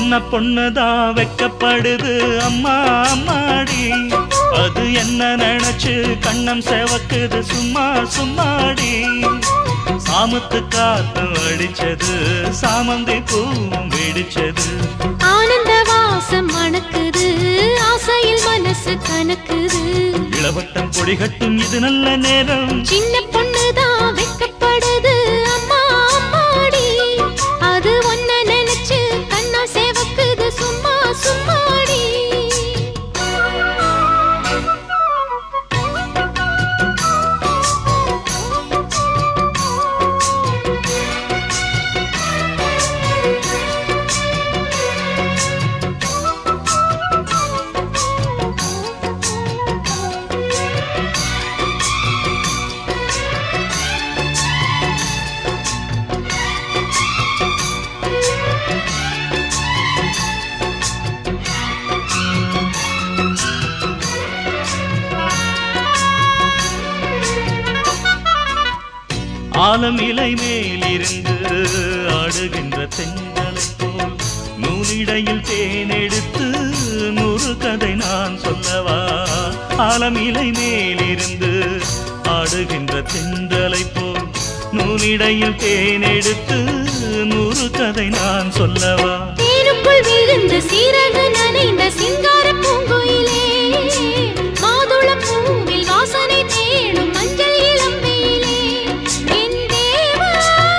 சின்ன பொண்ணுதான் வெக்கப்படுது அம்மா அம்மாடி அது என்ன நினைச்சு கண்ணம் செவக்குது சும்மா சும்மாடி சாமத்து காத்து அடிச்சது சாமந்தி பூவும் வெடிச்சது ஆனந்த வாசம் மணக்குது ஆசையில் மனசு கணக்குது இளவட்டம் கொடிகட்டும் இது நல்ல நேரம் சின்ன பொண்ணுதான் வெக்கப்படுது அம்மா அம்மாடி அது ஒன்ன நினைச்சு கண்ணா சேவக்குது சும்மா சும்மாடி ஆலம் இலை மேலிருந்து ஆடுகின்ற தென்றலை போல் நூலிடையில் தேனெடுத்து நூறு கதை நான் சொல்லவா ஆலம் இலை மேலிருந்து ஆடுகின்ற தென்றலை போல் நூலிடையில் தேனெடுத்து நூறு கதை நான் சொல்லவா தேனுக்குள் விழுந்த சீரக நனைந்த சிங்கார பூங்குயிலே மாதுள பூவில் வாசனை தேடும் மஞ்சள் இளம்பெயிலே என் தேவா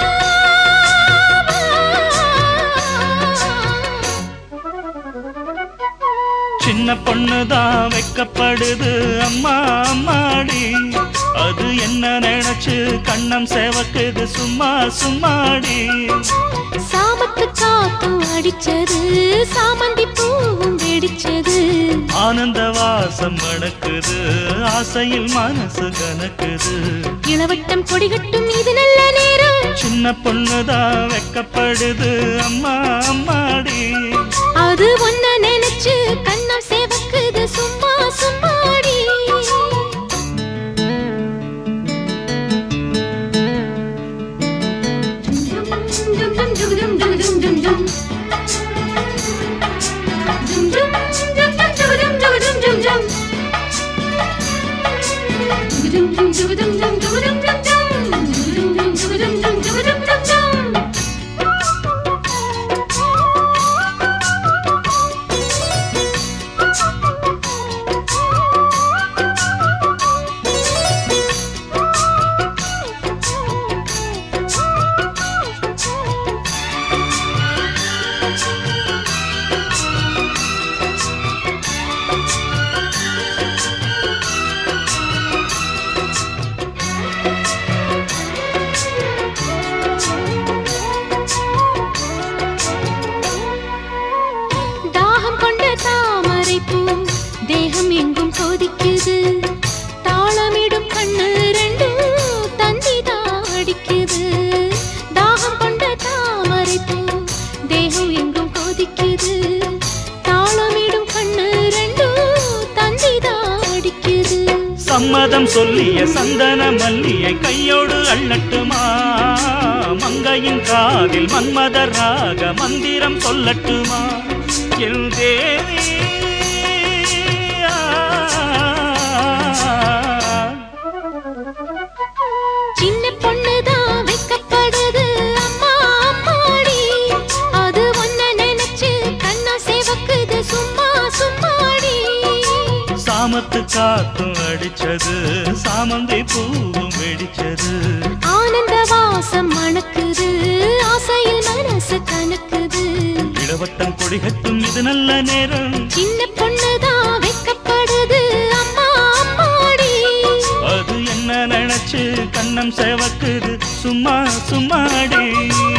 சின்ன பொண்ணுதான் வெக்கப்படுது அம்மா அம்மாடி அது என்ன நினைச்சு கண்ணம் செவக்குது சும்மா சும்மாடி சாமத்து காத்தும் அடிச்சது சாமந்தி பூவும் வெடிச்சது ஆனந்த வாசம் மணக்குது ஆசையில் மனசு கணக்குது இளவட்டம் கொடிகட்டும் இது நல்ல நேரம் சின்ன பொண்ணுதான் வெக்கப்படுது அம்மா அம்மாடி அது ஒன்ன நினைச்சு கண்ணம் சேவக்குது சும்மா சும்மாடி தாகம் கொண்ட தாமரை பூ தேகம் எங்கும் கொதிக்குது தாளமிடும் கண்ணு ரெண்டும் தந்திதா அடிக்குது தாகம் கொண்ட தாமரை பூ தேகம் எங்கும் கொதிக்குது தாளமிடும் கண்ணு ரெண்டும் தந்திதா அடிக்குது சம்மதம் சொல்லிய சந்தன மல்லியை கையோடு அள்ளட்டுமா மங்கையின் காதில் மன்மதர் ராக மந்திரம் சொல்லட்டுமா என் தேவி சின்ன பொண்ணுதான் வெக்கப்படுது அம்மா அம்மாடி அது ஒன்ன நினைச்சு கண்ணா சேவக்குது சும்மா சும்மாடி சாமத்து காத்தும் அடிச்சது சாமந்தி பூவும் வெடிச்சது ஆனந்த வாசம் மணக்குது ஆசையில் மனசு கணக்குது இளவட்டம் கொடிகட்டும் இது நல்ல நேரம் சின்ன பொண்ணுதான் வெக்கப்படுது அம்மா அம்மாடி அது என்ன நினைச்சு கண்ணம் செவக்குது சும்மா சும்மாடி